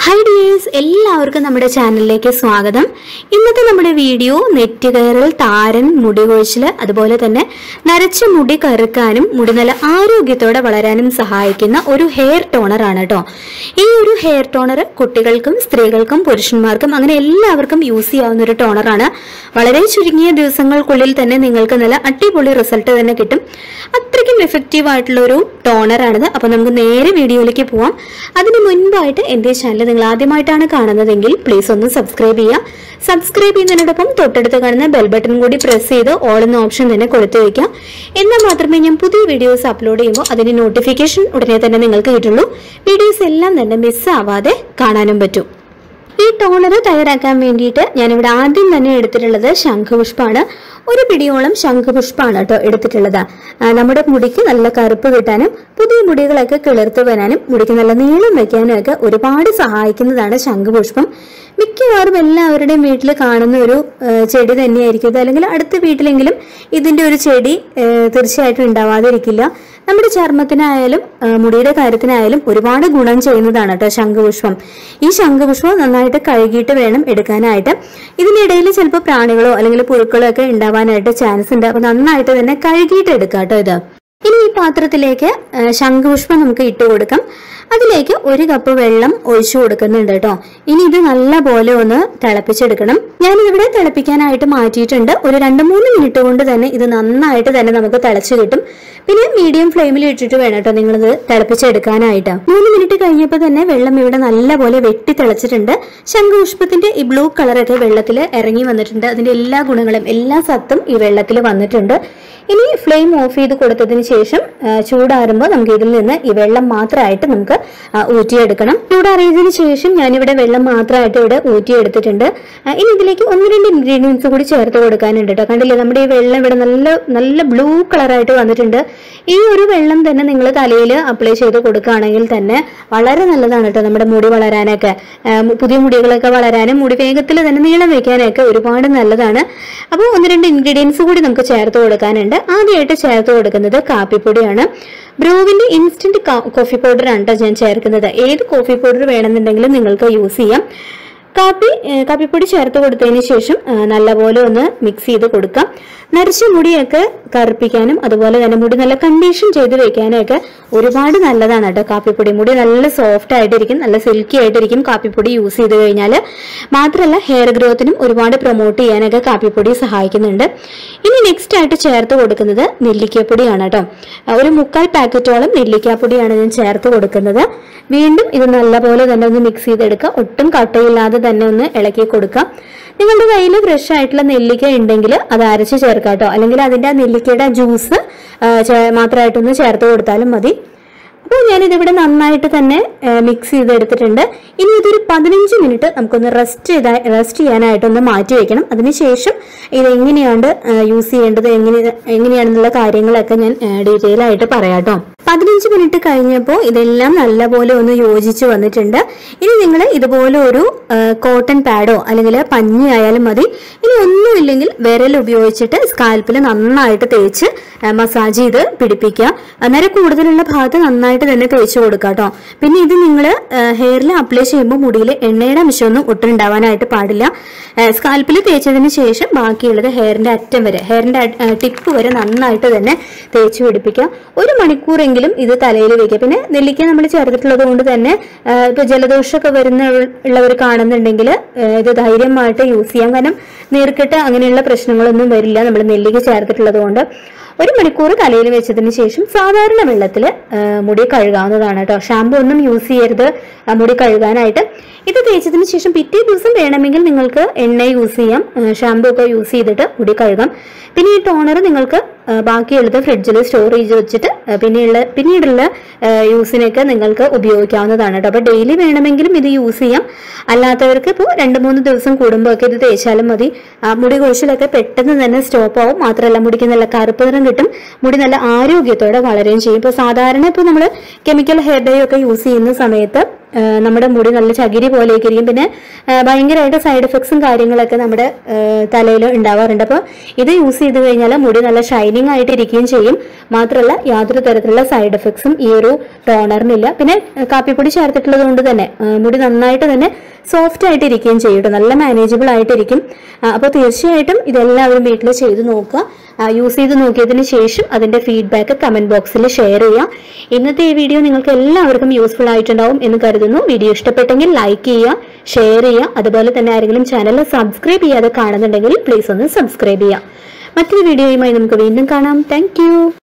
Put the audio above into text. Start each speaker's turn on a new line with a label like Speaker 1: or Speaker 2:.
Speaker 1: hi dears എല്ലാവർക്കും നമ്മുടെ ചാനലിലേക്ക് സ്വാഗതം ഇന്നത്തെ നമ്മുടെ വീഡിയോ നെറ്റ് കയറൽ താരൻ മുടി കൊഴിച്ചിൽ അതുപോലെ തന്നെ നരച്ച മുടി കറുക്കാനും മുടി നല്ല ആരോഗ്യത്തോടെ വളരാനും സഹായിക്കുന്ന ഒരു ഹെയർ ടോണർ ആണ് കേട്ടോ ഈ ഒരു ഹെയർ ടോണർ കുട്ടികൾക്കും സ്ത്രീകൾക്കും പുരുഷന്മാർക്കും അങ്ങനെ എല്ലാവർക്കും യൂസ് ചെയ്യാവുന്ന ഒരു ടോണറാണ് വളരെ ചുരുങ്ങിയ ദിവസങ്ങൾക്കുള്ളിൽ തന്നെ നിങ്ങൾക്ക് നല്ല അടിപൊളി റിസൾട്ട് തന്നെ കിട്ടും അത്രയ്ക്കും എഫക്റ്റീവ് ആയിട്ടുള്ള ഒരു ടോണറാണിത് അപ്പോൾ നമുക്ക് നേരെ വീഡിയോയിലേക്ക് പോവാം അതിന് മുൻപായിട്ട് എൻ്റെ ചാനൽ നിങ്ങൾ ആദ്യമായിട്ടാണ് കാണുന്നതെങ്കിൽ പ്ലീസ് ഒന്ന് സബ്സ്ക്രൈബ് ചെയ്യുക സബ്സ്ക്രൈബ് ചെയ്യുന്നതിനോടൊപ്പം തൊട്ടടുത്ത് കാണുന്ന ബെൽ ബട്ടൺ കൂടി പ്രസ് ചെയ്ത് ഓൾ എന്ന ഓപ്ഷൻ തന്നെ കൊടുത്തു വയ്ക്കാം എന്നാൽ മാത്രമേ ഞാൻ പുതിയ വീഡിയോസ് അപ്ലോഡ് ചെയ്യുമ്പോൾ അതിന്റെ നോട്ടിഫിക്കേഷൻ ഉടനെ തന്നെ നിങ്ങൾക്ക് കിട്ടുള്ളൂ വീഡിയോസ് എല്ലാം തന്നെ മിസ്സാവാതെ കാണാനും പറ്റും ഈ ടോണർ തയ്യാറാക്കാൻ വേണ്ടിയിട്ട് ഞാനിവിടെ ആദ്യം തന്നെ എടുത്തിട്ടുള്ളത് ശംഖുപുഷ്പമാണ് ഒരു പിടിയോളം ശംഖുപുഷ്പമാണ് കേട്ടോ എടുത്തിട്ടുള്ളത് ആ, നമ്മുടെ മുടിക്ക് നല്ല കറുപ്പ് കിട്ടാനും പുതിയ മുടികളൊക്കെ കിളിർത്ത് വരാനും മുടിക്ക് നല്ല നീളം വെക്കാനും ഒക്കെ ഒരുപാട് സഹായിക്കുന്നതാണ് ശംഖുപുഷ്പം മിക്കവാറും എല്ലാവരുടെയും വീട്ടിൽ കാണുന്ന ഒരു ആ, ചെടി തന്നെയായിരിക്കും ഇത് അല്ലെങ്കിൽ അടുത്ത വീട്ടിലെങ്കിലും ഇതിന്റെ ഒരു ചെടി ആ, തീർച്ചയായിട്ടും ഉണ്ടാവാതിരിക്കില്ല നമ്മുടെ ചർമ്മത്തിനായാലും ആ, മുടിയുടെ കാര്യത്തിനായാലും ഒരുപാട് ഗുണം ചെയ്യുന്നതാണ് കേട്ടോ ശംഖുപുഷ്പം ഈ ശംഖുപുഷ്പം നന്നായിട്ട് കഴുകിയിട്ട് വേണം എടുക്കാനായിട്ട് ഇതിനിടയിൽ ചിലപ്പോൾ പ്രാണികളോ അല്ലെങ്കിൽ പുഴുക്കളോ ഒക്കെ ഉണ്ടാവാനായിട്ട് ചാൻസ് ഉണ്ട് അപ്പൊ നന്നായിട്ട് തന്നെ കഴുകിയിട്ട് എടുക്കാം കേട്ടോ ഇത് ഇനി ഈ പാത്രത്തിലേക്ക് ആ, ശംഖുപുഷ്പം നമുക്ക് ഇട്ട് കൊടുക്കാം അതിലേക്ക് ഒരു കപ്പ് വെള്ളം ഒഴിച്ചു കൊടുക്കുന്നുണ്ട് കേട്ടോ ഇനി ഇത് നല്ല പോലെ ഒന്ന് തിളപ്പിച്ചെടുക്കണം ഞാനിവിടെ തിളപ്പിക്കാനായിട്ട് മാറ്റിയിട്ടുണ്ട് ഒരു രണ്ട് മൂന്ന് മിനിറ്റ് കൊണ്ട് തന്നെ ഇത് നന്നായിട്ട് തന്നെ നമുക്ക് തിളച്ച് കിട്ടും പിന്നെ മീഡിയം ഫ്ലെയിമിൽ ഇട്ടിട്ട് വേണം കേട്ടോ നിങ്ങളിത് തിളപ്പിച്ചെടുക്കാനായിട്ട് മൂന്ന് മിനിറ്റ് കഴിഞ്ഞപ്പോൾ തന്നെ വെള്ളം ഇവിടെ നല്ല പോലെ വെട്ടി തിളച്ചിട്ടുണ്ട് ശംഖുപുഷ്പത്തിന്റെ ഈ ബ്ലൂ കളറൊക്കെ വെള്ളത്തിൽ ഇറങ്ങി വന്നിട്ടുണ്ട് അതിന്റെ എല്ലാ ഗുണങ്ങളും എല്ലാ സത്തും ഈ വെള്ളത്തിൽ വന്നിട്ടുണ്ട് ഇനി ഫ്ലെയിം ഓഫ് ചെയ്ത് കൊടുത്തതിന് ശേഷം ആ, ചൂടാറുമ്പോൾ നമുക്ക് ഇതിൽ നിന്ന് ഈ വെള്ളം മാത്രമായിട്ട് നമുക്ക് ആ, ഊറ്റിയെടുക്കണം ചൂടാറിയതിന് ശേഷം ഞാനിവിടെ വെള്ളം മാത്രമായിട്ട് ഇവിടെ ഊറ്റിയെടുത്തിട്ടുണ്ട് ആ, ഇനി ഇതിലേക്ക് ഒന്ന് രണ്ട് ഇൻഗ്രീഡിയൻസ് കൂടി ചേർത്ത് കൊടുക്കാനുണ്ട് കേട്ടോ കണ്ടില്ലേ നമ്മുടെ ഈ വെള്ളം ഇവിടെ നല്ല നല്ല ബ്ലൂ കളറായിട്ട് വന്നിട്ടുണ്ട് ഈ ഒരു വെള്ളം തന്നെ നിങ്ങൾ തലയിൽ അപ്ലൈ ചെയ്ത് കൊടുക്കുകയാണെങ്കിൽ തന്നെ വളരെ നല്ലതാണ് കേട്ടോ നമ്മുടെ മുടി വളരാനൊക്കെ ആ, മു- പുതിയ മുടികളൊക്കെ വളരാനും മുടി വേഗത്തിൽ തന്നെ നീളം വെക്കാനൊക്കെ ഒരുപാട് നല്ലതാണ് അപ്പോൾ ഒന്ന് രണ്ട് ഇൻഗ്രീഡിയൻസ് കൂടി നമുക്ക് ചേർത്ത് കൊടുക്കാനുണ്ട് ആദ്യമായിട്ട് ചേർത്ത് കൊടുക്കുന്നത് കാപ്പിപ്പൊടിയാണ് ബ്രൂവിന്റെ ഇൻസ്റ്റന്റ് കോഫി പൗഡർ ആണ് കേട്ടോ ഞാൻ ചേർക്കുന്നത് ഏത് കോഫി പൗഡർ വേണമെന്നുണ്ടെങ്കിലും നിങ്ങൾക്ക് യൂസ് ചെയ്യാം കാപ്പി ഏഹ് കാപ്പിപ്പൊടി ചേർത്ത് കൊടുത്തതിന് ശേഷം ആ, നല്ലപോലെ ഒന്ന് മിക്സ് ചെയ്ത് കൊടുക്കാം നരച്ച മുടിയൊക്കെ കറുപ്പിക്കാനും അതുപോലെ തന്നെ മുടി നല്ല കണ്ടീഷൻ ചെയ്ത് വെക്കാനും ഒക്കെ ഒരുപാട് നല്ലതാണ് കേട്ടോ കാപ്പിപ്പൊടി മുടി നല്ല സോഫ്റ്റ് ആയിട്ടിരിക്കും നല്ല സിൽക്കി ആയിട്ടിരിക്കും കാപ്പിപ്പൊടി യൂസ് ചെയ്ത് കഴിഞ്ഞാൽ മാത്രമല്ല ഹെയർ ഗ്രോത്തിനും ഒരുപാട് പ്രൊമോട്ട് ചെയ്യാനൊക്കെ കാപ്പിപ്പൊടി സഹായിക്കുന്നുണ്ട് ഇനി നെക്സ്റ്റ് ആയിട്ട് ചേർത്ത് കൊടുക്കുന്നത് നെല്ലിക്കപ്പൊടിയാണ് കേട്ടോ ആ, ഒരു മുക്കാൽ പാക്കറ്റോളം നെല്ലിക്കാപ്പൊടിയാണ് ഞാൻ ചേർത്ത് കൊടുക്കുന്നത് വീണ്ടും ഇത് നല്ലപോലെ തന്നെ ഒന്ന് മിക്സ് ചെയ്തെടുക്കുക ഒട്ടും കട്ടയില്ലാതെ തന്നെ ഒന്ന് ഇളക്കി കൊടുക്കുക നിങ്ങളുടെ കയ്യിൽ ഫ്രഷ് ആയിട്ടുള്ള നെല്ലിക്ക ഉണ്ടെങ്കിൽ അത് അരച്ച് ചേർക്കാം കേട്ടോ അല്ലെങ്കിൽ അതിന്റെ ആ നെല്ലിക്കയുടെ ജ്യൂസ് മാത്രമായിട്ടൊന്ന് ചേർത്ത് കൊടുത്താലും മതി അപ്പോൾ ഞാനിതിവിടെ നന്നായിട്ട് തന്നെ മിക്സ് ചെയ്തെടുത്തിട്ടുണ്ട് ഇനി ഇതൊരു പതിനഞ്ച് മിനിറ്റ് നമുക്കൊന്ന് റെസ്റ്റ് ചെയ്താ റെസ്റ്റ് ചെയ്യാനായിട്ടൊന്ന് മാറ്റി വെക്കണം അതിനുശേഷം ഇത് എങ്ങനെയാണ് യൂസ് ചെയ്യേണ്ടത് എങ്ങനെ എങ്ങനെയാണെന്നുള്ള കാര്യങ്ങളൊക്കെ ഞാൻ ഡീറ്റെയിൽ ആയിട്ട് പറയാം കേട്ടോ പതിനഞ്ച് മിനിറ്റ് കഴിഞ്ഞപ്പോൾ ഇതെല്ലാം നല്ലപോലെ ഒന്ന് യോജിച്ച് വന്നിട്ടുണ്ട് ഇനി നിങ്ങൾ ഇതുപോലെ ഒരു കോട്ടൺ പാഡോ അല്ലെങ്കിൽ പഞ്ഞി ആയാലും മതി ഇനി ഒന്നുമില്ലെങ്കിൽ വിരൽ ഉപയോഗിച്ചിട്ട് സ്കാൽപ്പിൽ നന്നായിട്ട് തേച്ച് മസാജ് ചെയ്ത് പിടിപ്പിക്കുക അന്നേരം കൂടുതലുള്ള ഭാഗത്ത് നന്നായിട്ട് തന്നെ തേച്ച് കൊടുക്കുക കേട്ടോ പിന്നെ ഇത് നിങ്ങൾ ഹെയറിൽ അപ്ലൈ ചെയ്യുമ്പോൾ മുടിയിൽ എണ്ണയുടെ അംശമൊന്നും ഒട്ടും ഉണ്ടാവാനായിട്ട് പാടില്ല സ്കാൽപ്പിൽ തേച്ചതിന് ശേഷം ബാക്കിയുള്ളത് ഹെയറിന്റെ അറ്റം വരെ ഹെയറിന്റെ ടിപ്പ് വരെ നന്നായിട്ട് തന്നെ തേച്ച് പിടിപ്പിക്കുക ഒരു മണിക്കൂറെങ്കിലും ഇത് തലയിൽ വെക്കുക പിന്നെ നെല്ലിക്ക നമ്മൾ ചേർത്തിട്ടുള്ളത് കൊണ്ട് തന്നെ ആ, ഇപ്പൊ ജലദോഷമൊക്കെ വരുന്ന ഉള്ളവർ കാണുന്നുണ്ടെങ്കിൽ ആ, ഇത് ധൈര്യമായിട്ട് യൂസ് ചെയ്യാം കാരണം നീർക്കെട്ട് അങ്ങനെയുള്ള പ്രശ്നങ്ങളൊന്നും വരില്ല നമ്മൾ നെല്ലിക്ക ചേർത്തിട്ടുള്ളത് കൊണ്ട് ഒരു മണിക്കൂർ തലയിൽ വെച്ചതിന് ശേഷം സാധാരണ വെള്ളത്തിൽ മുടി കഴുകാവുന്നതാണ് കേട്ടോ ഷാമ്പു ഒന്നും യൂസ് ചെയ്യരുത് ആ, മുടി കഴുകാനായിട്ട് ഇത് തേച്ചതിന് ശേഷം പിറ്റേ ദിവസം വേണമെങ്കിൽ നിങ്ങൾക്ക് എണ്ണ യൂസ് ചെയ്യാം ഷാമ്പു ഒക്കെ യൂസ് ചെയ്തിട്ട് മുടി കഴുകാം പിന്നെ ഈ ടോണർ നിങ്ങൾക്ക് ആ, ബാക്കിയുള്ളത് ഫ്രിഡ്ജിൽ സ്റ്റോർ ചെയ്ത് വെച്ചിട്ട് ആ, പിന്നെയുള്ള പിന്നീടുള്ള ആ, യൂസിനൊക്കെ നിങ്ങൾക്ക് ഉപയോഗിക്കാവുന്നതാണ് കേട്ടോ അപ്പോൾ ഡെയിലി വേണമെങ്കിലും ഇത് യൂസ് ചെയ്യാം അല്ലാത്തവർക്ക് ഇപ്പോൾ രണ്ട് മൂന്ന് ദിവസം കൂടുമ്പോൾ ഒക്കെ ഇത് തേച്ചാലും മതി ആ, മുടി കൊഴിച്ചിലൊക്കെ പെട്ടെന്ന് തന്നെ സ്റ്റോപ്പ് ആവും മാത്രമല്ല മുടിക്ക് നല്ല കറുപ്പ് നിറം കിട്ടും മുടി നല്ല ആരോഗ്യത്തോടെ വളരുകയും ചെയ്യും ഇപ്പോൾ സാധാരണ ഇപ്പോൾ നമ്മൾ കെമിക്കൽ ഹെയർ ഡൈ ഒക്കെ യൂസ് ചെയ്യുന്ന സമയത്ത് ആ, നമ്മുടെ മുടി നല്ല ചകിരി പോലെയൊക്കെ ഇരിക്കും പിന്നെ ആ, ഭയങ്കരമായിട്ട് സൈഡ് എഫക്ട്സും കാര്യങ്ങളൊക്കെ നമ്മുടെ തലയിൽ ഉണ്ടാവാറുണ്ട് അപ്പോൾ ഇത് യൂസ് ചെയ്ത് കഴിഞ്ഞാൽ മുടി നല്ല ഷൈനിങ് ആയിട്ട് ഇരിക്കുകയും ചെയ്യും മാത്രമല്ല യാതൊരു തരത്തിലുള്ള സൈഡ് എഫക്ട്സും ഈ ഒരു ടോണറിനില്ല പിന്നെ ആ, കാപ്പിപ്പൊടി ചേർത്തിട്ടുള്ളത് കൊണ്ട് തന്നെ ആ, മുടി നന്നായിട്ട് തന്നെ സോഫ്റ്റ് ആയിട്ട് ഇരിക്കുകയും ചെയ്യും കേട്ടോ നല്ല മാനേജബിൾ ആയിട്ടിരിക്കും അപ്പോൾ തീർച്ചയായിട്ടും ഇതെല്ലാവരും വീട്ടിൽ ചെയ്ത് നോക്കുക യൂസ് ചെയ്ത് നോക്കിയതിന് ശേഷം അതിന്റെ ഫീഡ്ബാക്ക് കമന്റ് ബോക്സിൽ ഷെയർ ചെയ്യാം ഇന്നത്തെ ഈ വീഡിയോ നിങ്ങൾക്ക് എല്ലാവർക്കും യൂസ്ഫുൾ ആയിട്ടുണ്ടാവും എന്ന് കരുതുന്നു വീഡിയോ ഇഷ്ടപ്പെട്ടെങ്കിൽ ലൈക്ക് ചെയ്യുക ഷെയർ ചെയ്യുക അതുപോലെ തന്നെ ആരെങ്കിലും ചാനൽ സബ്സ്ക്രൈബ് ചെയ്യാതെ കാണുന്നുണ്ടെങ്കിൽ പ്ലീസ് ഒന്ന് സബ്സ്ക്രൈബ് ചെയ്യുക മറ്റൊരു വീഡിയോയുമായി നമുക്ക് വീണ്ടും കാണാം താങ്ക്